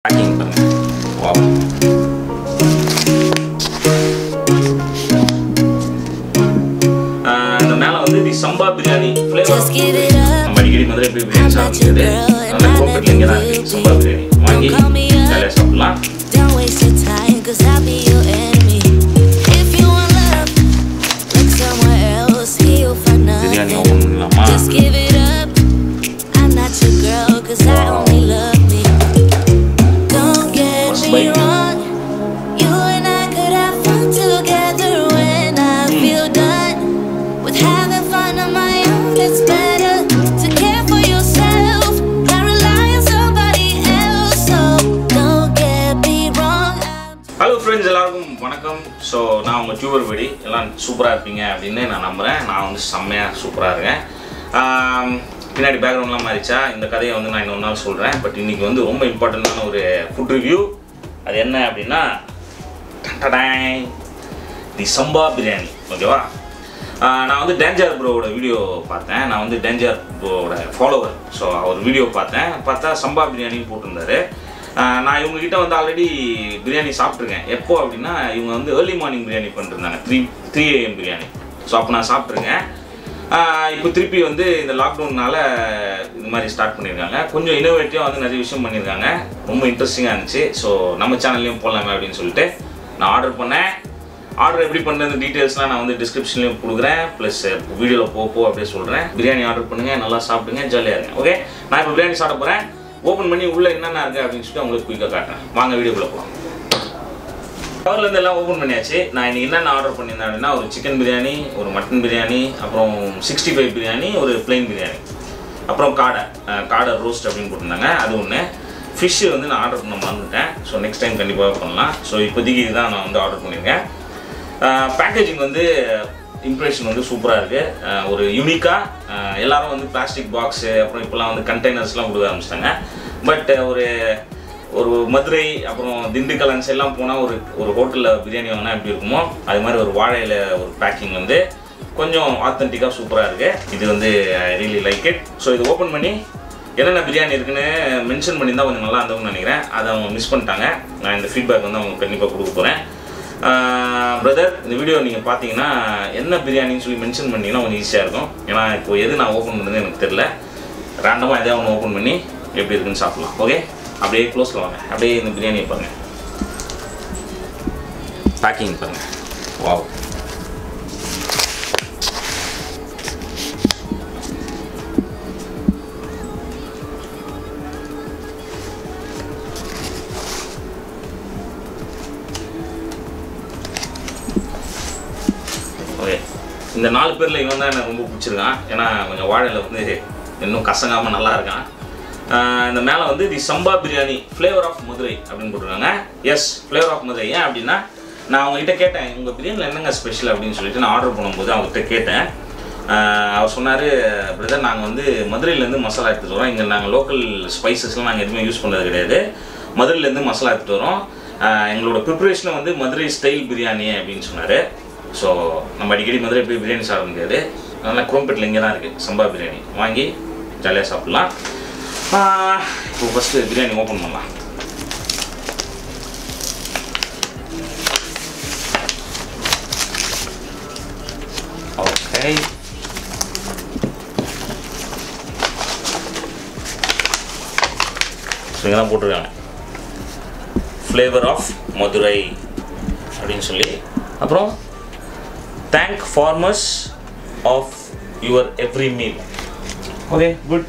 Packing பண்ணுங்க wow இந்த மேலே வந்து the Samba biryani flavour Just give it up. நம்ம அடிக்கடி மதுரை போய் பிரியாணி சாப்பிட முடியாது நல்ல ப்ராஃபிட் இங்கே தான் இருக்குது சம்பா பிரியாணி வாங்கி ஜாலியாக சாப்பிடலாம் Don't waste your time, cause I'll be your enemy. If you want love, look somewhere else. Here you'll find biryani nothing. Open பண்ணலாமா Just give it up. I'm not your girl, cause I only love me. Don't get First me bite. wrong. You and I could have fun together when I feel done with having fun on my own. It's better to care for yourself than rely on somebody else. So don't get me wrong. I'm hello friends எல்லாருக்கும் வணக்கம் so நான் உங்கள் tuber படி எல்லாம் சூப்பராக இருப்பீங்க அப்படின்னு நான் நம்புகிறேன் நான் வந்து செம்மையாக சூப்பராக இருக்கேன் ஆம், பின்னாடி பேக்ரவுண்ட்லாம் மாறிச்சா இந்த கதையை வந்து நான் இன்னொரு நாள் சொல்கிறேன் பட் இன்றைக்கி வந்து ரொம்ப இம்பார்ட்டண்ட்டான ஒரு ஃபுட் ரிவ்யூ அது என்ன அப்படின்னா டடாய் தி சம்பா பிரியாணி ஓகேவா ஆஹ் நான் வந்து டேஞ்சர் ப்ரோவோட வீடியோ பார்த்தேன் நான் வந்து டேஞ்சர் ப்ரோவோட ஃபாலோவர் ஸோ அவர் வீடியோ பார்த்தேன் பார்த்தா சம்பா பிரியாணின்னு போட்டிருந்தாரு ஆஹ் நான் இவங்ககிட்ட வந்து ஆல்ரெடி பிரியாணி சாப்பிட்ருக்கேன் எப்போ அப்படின்னா இவங்க வந்து ஏர்லி மார்னிங் பிரியாணி பண்ணிருந்தாங்க three three AM biryani so அப்போ நான் சாப்பிட்ருக்கேன் ஆஹ் இப்போ திருப்பி வந்து இந்த லாக்டவுன்னால இது மாதிரி ஸ்டார்ட் பண்ணியிருக்காங்க கொஞ்சம் இன்னோவேட்டிவாக வந்து நிறைய விஷயம் பண்ணியிருக்காங்க ரொம்ப இன்ட்ரெஸ்டிங்காக இருந்துச்சு ஸோ நம்ம சேனல்லையும் போடலாமே அப்படின்னு சொல்லிட்டு நான் ஆர்டர் பண்ணேன் ஆர்டர் எப்படி பண்ணுறது டீட்டெயில்ஸ்லாம் நான் வந்து டிஸ்கிரிப்ஷன்லேயும் கொடுக்குறேன் ப்ளஸ் வீடியோவில் போ போ அப்படியே சொல்கிறேன் பிரியாணி ஆர்டர் பண்ணுங்கள் நல்லா சாப்பிடுங்க ஜாலியாக இருங்க ஓகே நான் இப்போ பிரியாணி சாப்பிட போகிறேன் ஓப்பன் பண்ணி உள்ளே என்னென்ன இருக்குது அப்படின்னு சொல்லிட்டு உங்களுக்கு குயிக்காக காட்டுறேன் வாங்க வீடியோக்குள்ளே போகலாம் கவர்லேருந்து எல்லாம் ஓப்பன் பண்ணியாச்சு நான் இன்னைக்கு என்னென்ன ஆர்டர் பண்ணியிருந்தேன் அப்படின்னா ஒரு சிக்கன் பிரியாணி ஒரு மட்டன் பிரியாணி அப்புறம் சிக்ஸ்டி ஃபைவ் பிரியாணி ஒரு plain பிரியாணி அப்புறம் காடை அஹ், காடை ரோஸ்ட் அப்படின்னு போட்டிருந்தாங்க அது ஒன்று ஃபிஷ்ஷு வந்து நான் ஆர்டர் பண்ண மறந்துட்டேன் ஸோ நெக்ஸ்ட் டைம் கண்டிப்பாக பண்ணலாம் ஸோ இப்போதைக்கு இதுதான் நான் வந்து ஆர்டர் பண்ணியிருக்கேன் பேக்கேஜிங் வந்து இம்ப்ரெஷன் வந்து சூப்பராக இருக்குது ஒரு யூனிக்காக எல்லாரும் வந்து பிளாஸ்டிக் பாக்ஸு அப்புறம் இப்போலாம் வந்து கண்டெய்னர்ஸ்லாம் கொடுக்க ஆரம்பிச்சிட்டாங்க பட் ஒரு ஒரு மதுரை அப்புறம் திண்டுக்கல் அந்த சைட்லாம் போனால் ஒரு ஒரு ஹோட்டலில் பிரியாணி வாங்கினா எப்படி இருக்குமோ அது மாதிரி ஒரு வாழையில ஒரு பேக்கிங் வந்து கொஞ்சம் ஆத்தென்டிக்காக சூப்பராக இருக்குது இது வந்து I really like it so இது ஓப்பன் பண்ணி என்னென்ன பிரியாணி இருக்குன்னு மென்ஷன் பண்ணியிருந்தா கொஞ்சம் நல்லா இருந்தவங்கன்னு நினைக்கிறேன் அதை அவங்க மிஸ் பண்ணிட்டாங்க நான் இந்த ஃபீட்பேக் வந்து அவங்க கண்டிப்பாக கொடுக்க போகிறேன் பிரதர் இந்த வீடியோ நீங்கள் பார்த்தீங்கன்னா என்ன பிரியாணின்னு சொல்லி மென்ஷன் பண்ணிங்கன்னா கொஞ்சம் ஈஸியாக இருக்கும் ஏன்னா இப்போ எது நான் ஓப்பன் பண்ணது எனக்கு தெரில ரேண்டமாக எதாவது ஒன்று ஓப்பன் பண்ணி எப்படி இருக்குன்னு சாப்பிட்லாம் ஓகே அப்படியே க்ளோஸில் வாங்க அப்படியே இந்த பிரியாணியை பாருங்க பேக்கிங் பாருங்க வாவ் ஓகே இந்த நாலு பேரில் இவன் தான் எனக்கு ரொம்ப பிடிச்சிருக்கான் ஏன்னா கொஞ்சம் வாழையில் வந்து இன்னும் கசங்காமல் நல்லா இருக்கான் ஆஹ் இந்த மேலே வந்து the Samba biryani flavour of Madurai அப்படின்னு போட்டிருக்காங்க எஸ் ஃப்ளேவர் ஆஃப் மதுரை ஏன் அப்படின்னா நான் அவங்ககிட்ட கேட்டேன் உங்கள் பிரியாணியில் என்னங்க ஸ்பெஷல் அப்படின்னு சொல்லிட்டு நான் ஆர்டர் பண்ணும்போது அவங்ககிட்ட கேட்டேன் ஆஹ் அவர் சொன்னார் பிரதர் நாங்கள் வந்து மதுரையிலேருந்து மசாலா எடுத்துகிட்டு வரோம் இங்கே நாங்கள் லோக்கல் ஸ்பைசஸ்லாம் நாங்கள் எதுவுமே யூஸ் பண்ணுறது கிடையாது மதுரையிலேருந்து மசாலா எடுத்துகிட்டு வரோம் ஆஹ் எங்களோட ப்ரிப்பரேஷன் வந்து மதுரை ஸ்டைல் பிரியாணி அப்படின்னு சொன்னார் ஸோ நம்ம அடிக்கடி மதுரை போய் பிரியாணி சாப்பிட முடியாது அதனால் குரோம்பேட்டில் இங்கே தான் இருக்குது சம்பா பிரியாணி வாங்கி ஜாலியாக சாப்பிட்லாம் ஆஹ் இப்போ ஃபஸ்ட்டு பிரியாணி ஓப்பன் பண்ணலாம் ஓகே ஸோ இங்கே தான் போட்டிருக்காங்க ஃப்ளேவர் ஆஃப் மதுரை அப்படின்னு சொல்லி அப்புறம் thank farmers of your every meal okay good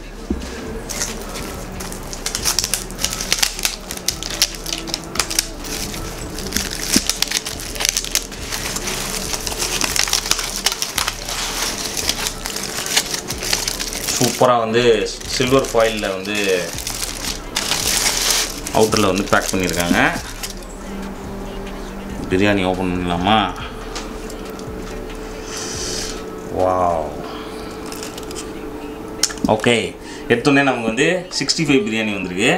சூப்பராக வந்து சில்வர் ஃபாயிலில் வந்து அவுட்டரில் வந்து பேக் பண்ணியிருக்காங்க பிரியாணி ஓப்பன் பண்ணலாமா வாவ் ஓகே எடுத்தோடனே நமக்கு வந்து சிக்ஸ்டி ஃபைவ் பிரியாணி வந்திருக்கு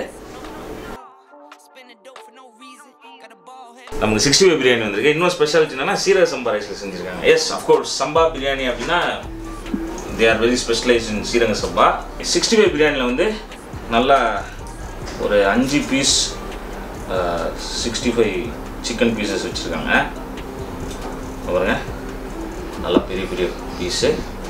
நமக்கு சிக்ஸ்டி ஃபைவ் பிரியாணி வந்திருக்கு இன்னும் ஸ்பெஷாலிட்டி என்னன்னா சீரக சம்பா ரைஸில் செஞ்சுருக்காங்க எஸ் அஃப்கோர்ஸ் சம்பா பிரியாணி அப்படின்னா they are very specialise in seeraga samba sixty five பிரியாணியில் வந்து நல்லா ஒரு அஞ்சு piece sixty five chicken pieces வச்சுருக்காங்க பாருங்க நல்லா பெரிய பெரிய பீஸு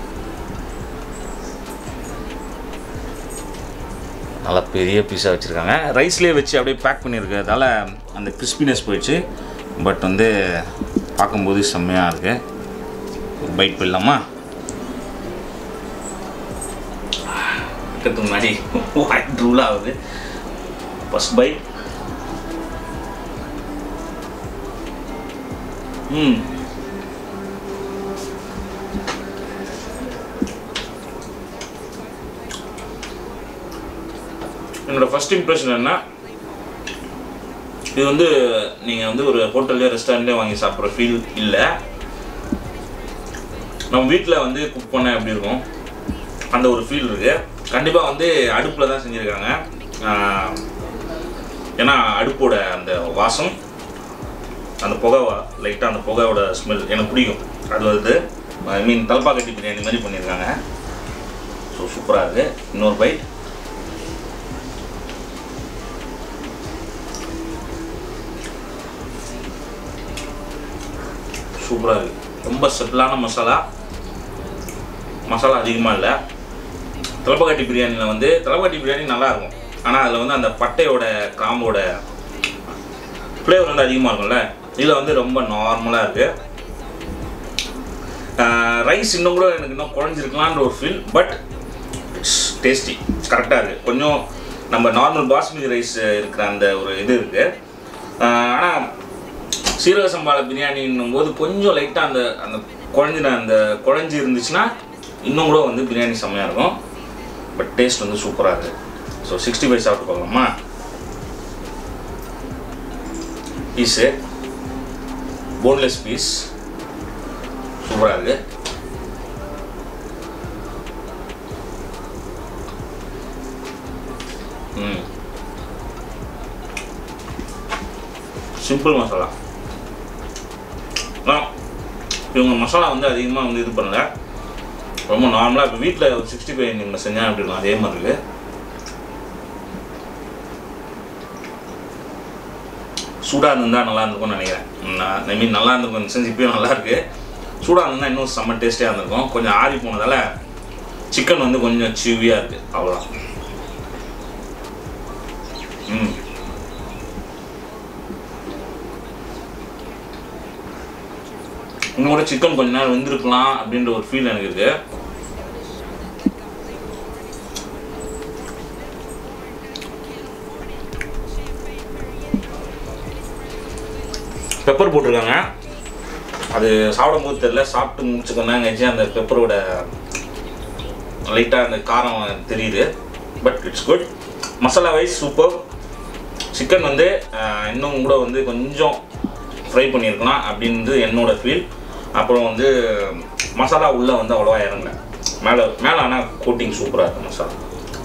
நல்லா பெரிய பீஸாக வச்சுருக்காங்க ரைஸ்லேயே வச்சு அப்படியே பேக் பண்ணியிருக்கிறதால அந்த கிறிஸ்பினஸ் போயிடுச்சு பட் வந்து பார்க்கும்போது செம்மையாக இருக்குது ஒரு பைட் போயிடலாமா வைக்கிறதுக்கு முன்னாடி ஒயிட் ரூல் ஆகுது ஃபஸ்ட் பைட் ம் என்னோட ஃபர்ஸ்ட் இம்ப்ரெஷன் என்ன இது வந்து நீங்கள் வந்து ஒரு ஹோட்டல்லையோ ரெஸ்டாரண்ட்லேயோ வாங்கி சாப்பிட்ற ஃபீல் இல்லை நம்ம வீட்டில் வந்து குக் பண்ண எப்படி இருக்கும் அந்த ஒரு ஃபீல் இருக்குது கண்டிப்பாக வந்து அடுப்பில் தான் செஞ்சுருக்காங்க ஆஹ், ஏன்னா அடுப்போட அந்த வாசம் அந்த புகை லைட்டாக அந்த புகையோட ஸ்மெல் எனக்கு பிடிக்கும் அது வந்து ஐ மீன் தலப்பா கட்டி பிரியாணி மாதிரி பண்ணியிருக்காங்க ஸோ சூப்பராக இருக்குது இன்னொரு பைட் சூப்பராக இருக்குது ரொம்ப சிம்பிளான மசாலா மசாலா அதிகமாக இல்லை தலப்பக்காட்டி பிரியாணியில் வந்து தலப்பக்காட்டி பிரியாணி நல்லா இருக்கும் ஆனால் அதில் வந்து அந்த பட்டையோட கிராம்போட ஃப்ளேவர் வந்து அதிகமாக இருக்கும்ல இதில் வந்து ரொம்ப நார்மலாக இருக்குது ரைஸ் இன்னும் கூட எனக்கு இன்னும் குழஞ்சிருக்கலான்ற ஒரு ஃபீல் பட் இட்ஸ் டேஸ்டி கரெக்டாக இருக்குது கொஞ்சம் நம்ம நார்மல் பாஸ்மதி ரைஸ் இருக்கிற அந்த ஒரு இது இருக்குது ஆனால் சீரக சம்பால பிரியாணின்னும் போது கொஞ்சம் லைட்டாக அந்த அந்த குழஞ்சின அந்த குழஞ்சி இருந்துச்சுன்னா இன்னும் கூட வந்து பிரியாணி செம்மையாக இருக்கும் பட் டேஸ்ட் வந்து சூப்பராக இருக்குது ஸோ சிக்ஸ்டி ஃபைவ் சாப்பிட்டு பார்க்கலாமா பீஸு போன்லெஸ் பீஸ் சூப்பராக இருக்குது ம் சிம்பிள் மசாலா ஆ இவங்க மசாலா வந்து அதிகமாக வந்து இது பண்ணல ரொம்ப நார்மலாக இப்போ வீட்டில் ஒரு சிக்ஸ்டி ஃபைவ் நீங்கள் செஞ்சால் அப்படி இருக்கும் அதே மாதிரி இருக்குது சூடாக இருந்தால் நல்லா இருந்திருக்கும்னு நினைக்கிறேன் நான் ஐ மீன் நல்லா இருந்திருக்கும் செஞ்சு இப்பயும் நல்லா இருக்கு சூடாக இருந்தால் இன்னும் செம்ம டேஸ்டியாக இருந்திருக்கும் கொஞ்சம் ஆறி போனதால சிக்கன் வந்து கொஞ்சம் சிவியாக இருக்குது அவ்வளோதான் ம் இன்னும் கூட சிக்கன் கொஞ்ச நேரம் வெந்திருக்கலாம் அப்படின்ற ஒரு ஃபீல் எனக்கு இருக்கு பெப்பர் போட்டிருக்காங்க அது சாப்பிடும்போது தெரியல சாப்பிட்டு முடிச்சுக்கோங்க அந்த பெப்பரோட லைட்டாக அந்த காரம் தெரியுது but it's good masala wise super chicken வந்து ஆஹ், இன்னும் கூட வந்து கொஞ்சம் ஃப்ரை பண்ணியிருக்கலாம் அப்படின்றது என்னோட ஃபீல் அப்புறம் வந்து மசாலா உள்ளே வந்து அவ்வளோவா இறங்கல மேலே மேலே ஆனால் கோட்டிங் சூப்பராக இருக்குது மசாலா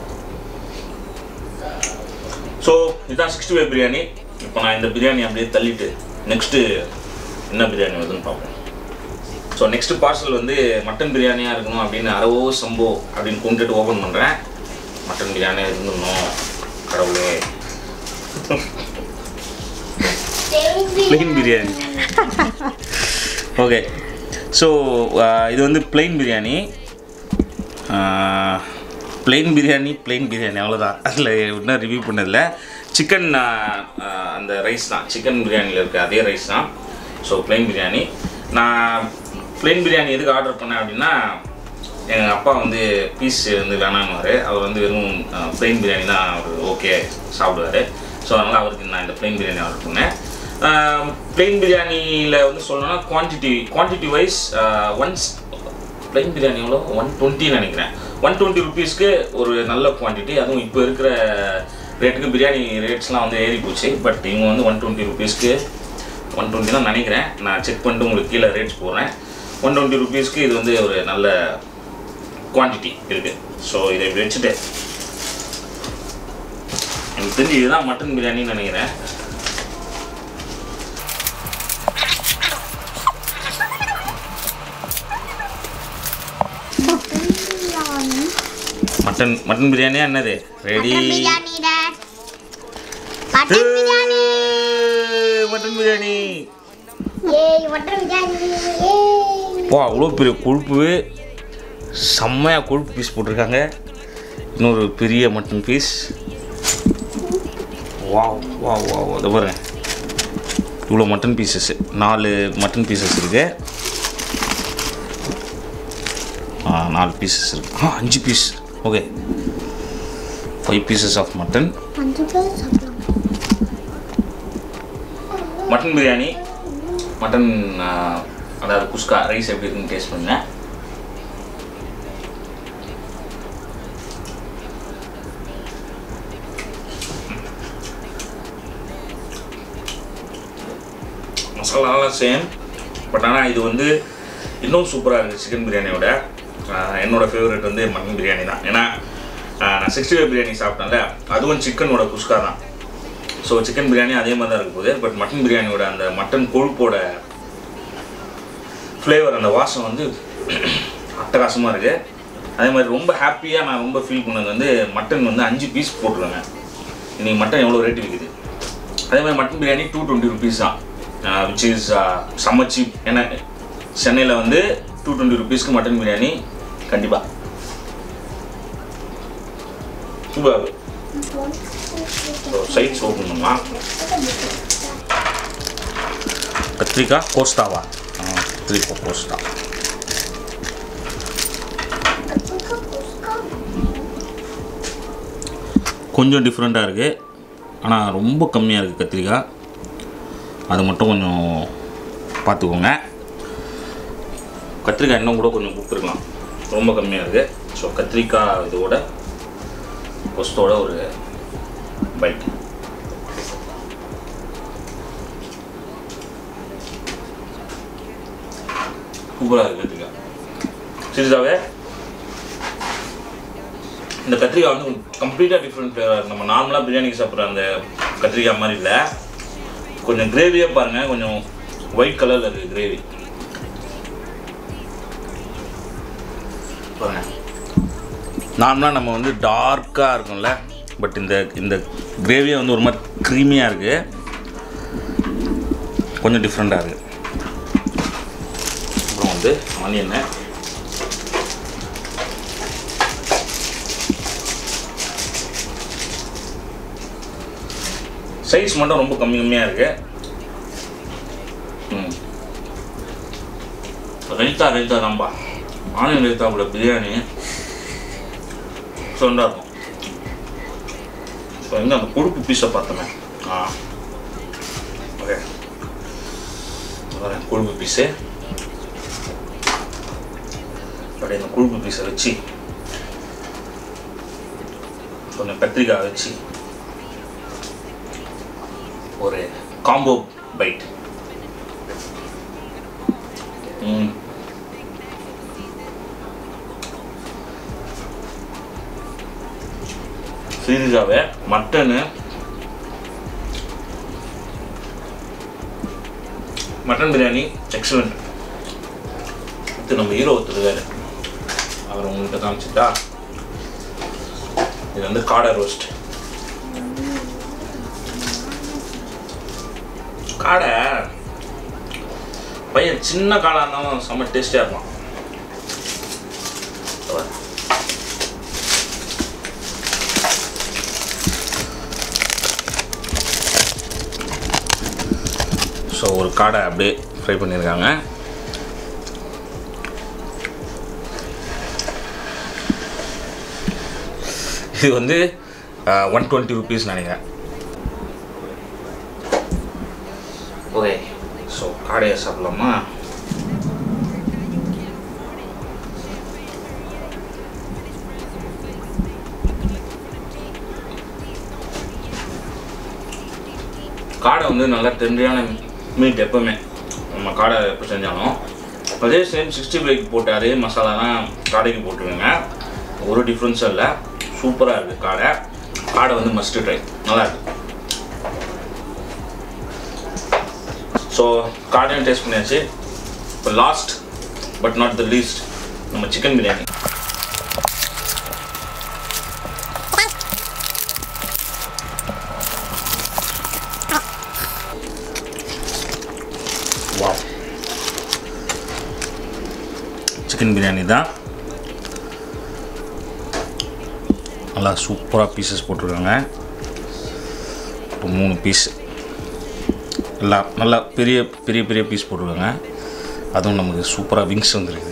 ஸோ இதுதான் சிக்ஸ்டி ஃபைவ் பிரியாணி இப்போ நான் இந்த பிரியாணி அப்படியே தள்ளிட்டு நெக்ஸ்ட்டு என்ன பிரியாணி வருதுன்னு பார்ப்போம் ஸோ நெக்ஸ்ட் பார்சல் வந்து மட்டன் பிரியாணியாக இருக்கணும் அப்படின்னு அரவோ சம்போ அப்படின்னு கொண்டுட்டு ஓப்பன் பண்ணுறேன் மட்டன் பிரியாணியாக இருந்துடணும் கடவுளே plain பிரியாணி ஓகே ஸோ இது வந்து plain biryani plain biryani plain biryani அவ்வளோதான் அதில் இன்னும் ரிவ்யூ பண்ணதில்ல சிக்கன் அந்த ரைஸ் தான் சிக்கன் பிரியாணியில் இருக்க அதே ரைஸ் தான் ஸோ plain பிரியாணி நான் plain பிரியாணி எதுக்கு ஆர்டர் பண்ணேன் அப்படின்னா எங்கள் அப்பா வந்து பீஸ் வந்து வேணான்னு அவர் வந்து வெறும் plain பிரியாணி தான் அவர் ஓகே சாப்பிடுவார் ஸோ அதனால் அவருக்கு நான் இந்த plain பிரியாணி ஆர்டர் பண்ணேன் பிளெயின் பிரியாணியில் வந்து சொல்லணும்னா quantity quantity wise once plain biryani எவ்வளோ ஒன் டுவெண்ட்டின்னு நினைக்கிறேன் ஒன் டுவெண்ட்டி ருபீஸ்க்கு ஒரு நல்ல குவான்டிட்டி அதுவும் இப்போ இருக்கிற ரேட்டுக்கு பிரியாணி ரேட்ஸ்லாம் வந்து ஏறி போச்சு பட் இவங்க வந்து ஒன் டுவெண்ட்டி ருபீஸ்க்கு ஒன் டுவெண்ட்டி தான் நினைக்கிறேன் நான் செக் பண்ணிட்டு உங்களுக்கு கீழே ரேட்ஸ் போடுறேன் ஒன் டுவெண்ட்டி ருபீஸ்க்கு இது வந்து ஒரு நல்ல குவான்டிட்டி இருக்குது ஸோ இதை இப்படி வச்சுட்டு எனக்கு தெரிஞ்சு இதுதான் மட்டன் பிரியாணின்னு நினைக்கிறேன் மட்டன் மட்டன் பிரியாணியா என்னது ready biryani dot mutton biryani mutton biryani ஏய் மட்டன் பிரியாணி ஏய் வா அவ்வளோ பெரிய கொழுப்பு செம்மையாக கொழுப்பு பீஸ் போட்டிருக்காங்க இன்னொரு பெரிய மட்டன் பீஸ் வா வா வா அதை பாருங்க இவ்வளோ மட்டன் பீசஸ் நாலு மட்டன் பீசஸ் இருக்கு ஆ நாலு பீசஸ் இருக்கு ஆ அஞ்சு piece okay five pieces of mutton அஞ்சு பேர் சாப்பிடலாம் மட்டன் பிரியாணி மட்டன் ஆ, அதாவது குஸ்கா ரைஸ் எப்படி இருக்குன்னு டேஸ்ட் பண்ணேன் மசாலாலாம் சேம் பட் ஆனால் இது வந்து இன்னும் சூப்பராக இருக்குது சிக்கன் பிரியாணியோட ஆஹ் என்னோட ஃபேவரட் வந்து மட்டன் பிரியாணி தான் ஏன்னா ஆஹ் நான் சிக்ஸ்டி ஃபைவ் பிரியாணி சாப்பிட்டேன்ல அதுவும் சிக்கனோட குஸ்கா தான் ஸோ சிக்கன் பிரியாணி அதே மாதிரி தான் இருக்க போகுது பட் மட்டன் பிரியாணியோட அந்த மட்டன் கொழுப்போட ஃப்ளேவர் அந்த வாசம் வந்து அட்டகாசமாக இருக்குது அதே மாதிரி ரொம்ப ஹாப்பியாக நான் ரொம்ப ஃபீல் பண்ணது வந்து மட்டன் வந்து அஞ்சு பீஸ் போட்டுருவேங்க இன்றைக்கி மட்டன் எவ்வளோ ரேட் விற்குது அதே மாதிரி mutton biryani two twenty rupees தான் விச் இஸ் செம்ம சீப் ஏன்னா சென்னையில் வந்து டூ டுவெண்ட்டி ருபீஸ்க்கு மட்டன் பிரியாணி கண்டிப்பாக சூப்பர் சைட்ஸ் ஓப்பன் பண்ணலாம் கத்திரிக்காய் கோஸ்தாவா ஆ கத்திரிக்காய் கோஸ்தா கொஞ்சம் டிஃப்ரெண்ட்டாக இருக்குது ஆனால் ரொம்ப கம்மியாக இருக்குது கத்திரிக்காய் அது மட்டும் கொஞ்சம் பார்த்துக்கோங்க கத்திரிக்காய் இன்னும் கூட கொஞ்சம் கொடுத்துருக்கலாம் ரொம்ப கம்மியாக இருக்குது ஸோ கத்திரிக்காய் இதோட கொஸ்தோட ஒரு பைட் சூப்பராக இருக்குது கத்திரிக்காய் சீரியஸாகவே இந்த கத்திரிக்காய் வந்து கம்ப்ளீட்டாக டிஃப்ரெண்ட் ஃப்ளேவர் நம்ம நார்மலாக பிரியாணிக்கு சாப்பிட்ற அந்த கத்திரிக்காய் மாதிரி இல்லை கொஞ்சம் கிரேவியாக பாருங்கள் கொஞ்சம் ஒயிட் கலரில் இருக்குது கிரேவி பாருங்க நார்மலாக நம்ம வந்து டார்க்காக இருக்கும்ல பட் இந்த இந்த கிரேவியே வந்து ஒரு மாதிரி க்ரீமியாக இருக்குது கொஞ்சம் டிஃப்ரெண்ட்டாக இருக்குது அப்புறம் வந்து ஆனியனை சைஸ் மட்டும் ரொம்ப கம்மி கம்மியாக இருக்கு ம் ரைத்தா ரைத்தா தான்பா ஆனியன் ரைத்தாப்புல பிரியாணி சொண்டா இருக்கும் ஸோ எங்கே அந்த கொழுப்பு பீஸை பார்த்தோமே ஆ ஓகே வரேன் கொழுப்பு பீஸு அப்படியே இந்த கொழுப்பு பீஸை வச்சு கொஞ்சம் கத்திரிக்காய் வச்சு ஒரு காம்போ பைட் ம் சீரியஸாகவே மட்டனு மட்டன் பிரியாணி எக்ஸலண்ட் இது நம்ம ஹீரோ ஒருத்தருக்காரு அவர் உங்கள்கிட்ட காமிச்சிட்டா இது வந்து காடை ரோஸ்ட் காடை பையன் சின்ன காடாக இருந்தாலும் செம்ம டேஸ்டியாக இருக்கும் பாரு. ஸோ ஒரு காடை அப்படியே ஃப்ரை பண்ணியிருக்காங்க இது வந்து ஒன் டுவெண்ட்டி ருபீஸ் நினைக்கிறேன் ஓகே ஸோ காடையை சாப்பிடலாமா காடை வந்து நல்லா டெண்டரியான மீட் எப்பவுமே நம்ம காடை எப்போ செஞ்சாலும் அதே சேம் சிக்ஸ்டி ஃபைவ் போட்ட அதே மசாலா தான் காடைக்கு போட்டுருவேங்க ஒரு டிஃப்ரென்ஸும் இல்லை சூப்பராக இருக்குது காடை காடை வந்து மஸ்ட் ட்ரை நல்லா இருக்கு ஸோ கார்டையும் டேஸ்ட் பண்ணியாச்சு இப்போ last but not the least நம்ம சிக்கன் பிரியாணி வா சிக்கன் பிரியாணி தான் நல்லா சூப்பராக பீசஸ் போட்டிருக்காங்க ஒரு மூணு பீஸ் எல்லாம் நல்லா பெரிய பெரிய பெரிய பீஸ் போட்டிருக்காங்க அதுவும் நமக்கு சூப்பராக விங்ஸ் வந்துருக்குது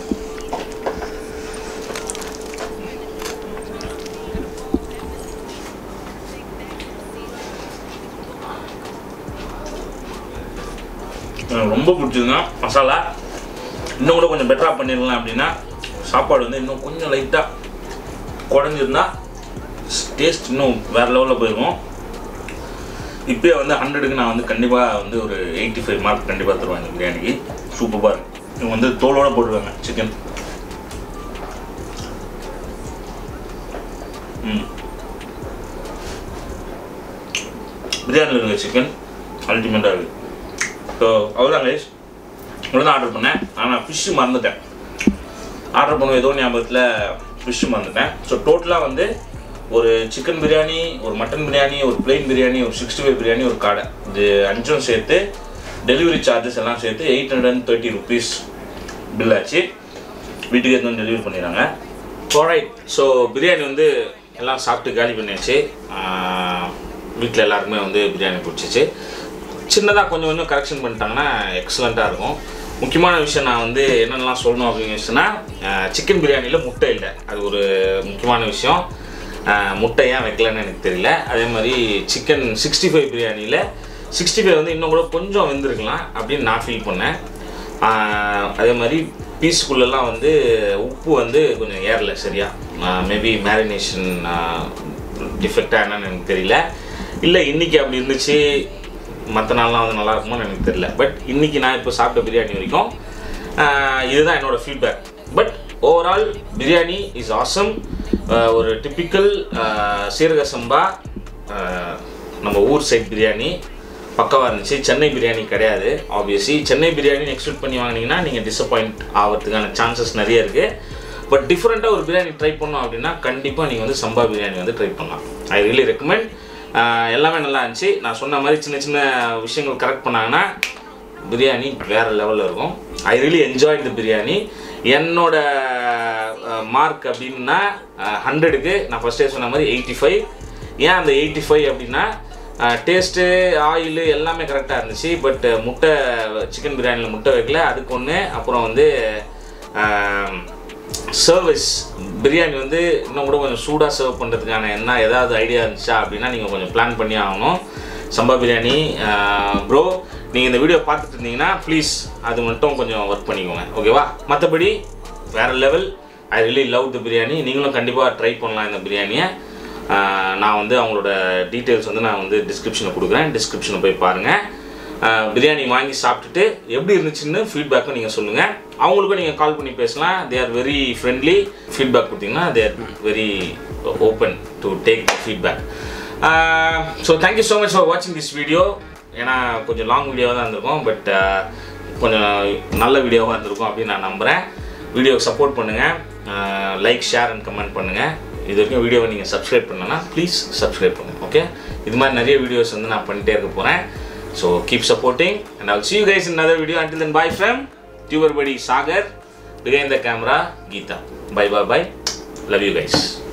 எனக்கு ரொம்ப பிடிச்சதுன்னா மசாலா இன்னும் கூட கொஞ்சம் பெட்டராக பண்ணிடலாம் அப்படின்னா சாப்பாடு வந்து இன்னும் கொஞ்சம் லைட்டாக குறைஞ்சிருந்தா டேஸ்ட் இன்னும் வேறு லெவலில் போயிருக்கும் இப்போயே வந்து ஹண்ட்ரடுக்கு நான் வந்து கண்டிப்பாக வந்து ஒரு எயிட்டி ஃபைவ் மார்க் கண்டிப்பாக தருவேன் இந்த பிரியாணிக்கு சூப்பராக இருக்கும் இவங்க வந்து தோலோட போட்டுருவாங்க சிக்கன் ம் பிரியாணியில் இருக்க சிக்கன் அல்டிமேட்டாக இருக்குது ஸோ அவ்வளோதான் கைஸ் இவ்வளோ தான் ஆர்டர் பண்ணேன் ஆனால் ஃபிஷ்ஷு மறந்துட்டேன் ஆர்டர் பண்ணுவோம் ஏதோ ஞாபகத்தில் ஃபிஷ்ஷு மறந்துட்டேன் ஸோ டோட்டலாக வந்து ஒரு சிக்கன் பிரியாணி ஒரு மட்டன் பிரியாணி ஒரு பிளெயின் பிரியாணி ஒரு சிக்ஸ்டி ஃபைவ் பிரியாணி ஒரு காடை இது அஞ்சும் சேர்த்து டெலிவரி சார்ஜஸ் எல்லாம் சேர்த்து eight hundred and thirty rupees bill ஆச்சு வீட்டுக்கு எடுத்து வந்து டெலிவரி பண்ணிடுறாங்க ரைட் ஸோ பிரியாணி வந்து எல்லாம் சாப்பிட்டு காலி பண்ணியாச்சு வீட்டில் எல்லாருக்குமே வந்து பிரியாணி பிடிச்சிச்சு சின்னதாக கொஞ்சம் கொஞ்சம் கரெக்ஷன் பண்ணிட்டாங்கன்னா எக்ஸலண்ட்டாக இருக்கும் முக்கியமான விஷயம் நான் வந்து என்னென்னலாம் சொல்லணும் அப்படின்னு சொன்னால் சிக்கன் பிரியாணியில் முட்டை இல்லை அது ஒரு முக்கியமான விஷயம் ஆஹ் முட்டை ஏன் வைக்கலன்னு எனக்கு தெரியல அதே மாதிரி சிக்கன் சிக்ஸ்டி ஃபைவ் பிரியாணியில் சிக்ஸ்டி ஃபைவ் வந்து இன்னும் கூட கொஞ்சம் வெந்திருக்கலாம் அப்படின்னு நான் ஃபீல் பண்ணேன் ஆஹ் அதே மாதிரி பீஸ்க்குள்ளெல்லாம் வந்து உப்பு வந்து கொஞ்சம் ஏறல சரியா மேபி மேரினேஷன் டிஃபெக்டாக என்னன்னு எனக்கு தெரியல இல்லை இன்றைக்கி அப்படி இருந்துச்சு மற்ற நாள்லாம் வந்து நல்லா இருக்குமோன்னு எனக்கு தெரியல பட் இன்றைக்கி நான் இப்போ சாப்பிட்ட பிரியாணி வரைக்கும் ஆஹ் இதுதான் என்னோடய feedback but overall biryani is awesome ஒரு டிப்பிக்கல் சீரக சம்பா ஆஹ் நம்ம ஊர் சைட் பிரியாணி பக்கவாக இருந்துச்சு சென்னை பிரியாணி கிடையாது ஆப்வியஸ்லி சென்னை பிரியாணி எக்ஸ்பெக்ட் பண்ணி வாங்கினீங்கன்னா நீங்கள் டிசப்பாயிண்ட் ஆகிறதுக்கான சான்சஸ் நிறைய இருக்குது பட் டிஃப்ரெண்ட்டாக ஒரு பிரியாணி ட்ரை பண்ணோம் அப்படின்னா கண்டிப்பாக நீங்கள் வந்து சம்பா பிரியாணி வந்து ட்ரை பண்ணலாம் ஐ ரியலி ரெக்கமெண்ட் எல்லாமே நல்லா இருந்துச்சு நான் சொன்ன மாதிரி சின்ன சின்ன விஷயங்கள் கரெக்ட் பண்ணாங்கன்னா பிரியாணி வேறு லெவலில் இருக்கும் I really enjoy the biryani என்னோட மார்க் அப்படின்னா ஹண்ட்ரடுக்கு நான் ஃபஸ்ட்டே சொன்ன மாதிரி எயிட்டி ஃபைவ் ஏன் அந்த எயிட்டி ஃபைவ் அப்படின்னா டேஸ்ட்டு ஆயிலு எல்லாமே கரெக்டாக இருந்துச்சு பட் முட்டை சிக்கன் பிரியாணியில் முட்டை வைக்கல அதுக்கு ஒன்று அப்புறம் வந்து சர்வீஸ் பிரியாணி வந்து இன்னும் கூட கொஞ்சம் சூடாக சர்வ் பண்ணுறதுக்கான என்ன ஏதாவது ஐடியா இருந்துச்சா அப்படின்னா நீங்கள் கொஞ்சம் பிளான் பண்ணி ஆகணும் சம்பா பிரியாணி ப்ரோ நீங்கள் இந்த வீடியோ பார்த்துட்டு இருந்தீங்கன்னா ப்ளீஸ் அது மட்டும் கொஞ்சம் ஒர்க் பண்ணிக்கோங்க ஓகேவா மற்றபடி வேறு level I really love the biryani நீங்களும் கண்டிப்பாக ட்ரை பண்ணலாம் இந்த பிரியாணியை ஆஹ் நான் வந்து அவங்களோட டீட்டெயில்ஸ் வந்து நான் வந்து டிஸ்கிரிப்ஷனில் கொடுக்குறேன் டிஸ்கிரிப்ஷனில் போய் பாருங்கள் பிரியாணி வாங்கி சாப்பிட்டுட்டு எப்படி இருந்துச்சுன்னு ஃபீட்பேக்கும் நீங்கள் சொல்லுங்கள் அவங்களுக்கும் நீங்கள் கால் பண்ணி பேசலாம் they are very friendly feedback கொடுத்தீங்கன்னா they are very open to take feedback so thank you so much for வாட்சிங் திஸ் வீடியோ ஏன்னா கொஞ்சம் லாங் வீடியோவாக தான் இருந்திருக்கும் பட் கொஞ்சம் நல்ல வீடியோவாக இருந்திருக்கும் அப்படின்னு நான் நம்புகிறேன் வீடியோக்கு சப்போர்ட் பண்ணுங்கள் லைக் ஷேர் அண்ட் கமெண்ட் பண்ணுங்கள் இது வரைக்கும் வீடியோவை நீங்கள் சப்ஸ்கிரைப் பண்ணலன்னா ப்ளீஸ் சப்ஸ்கிரைப் பண்ணுங்கள் ஓகே இது மாதிரி நிறைய வீடியோஸ் வந்து நான் பண்ணிட்டே இருக்க போகிறேன் so keep supporting and all see you guys in another video until then bye from tuber buddy sagar behind the camera geeta bye bye bye love you guys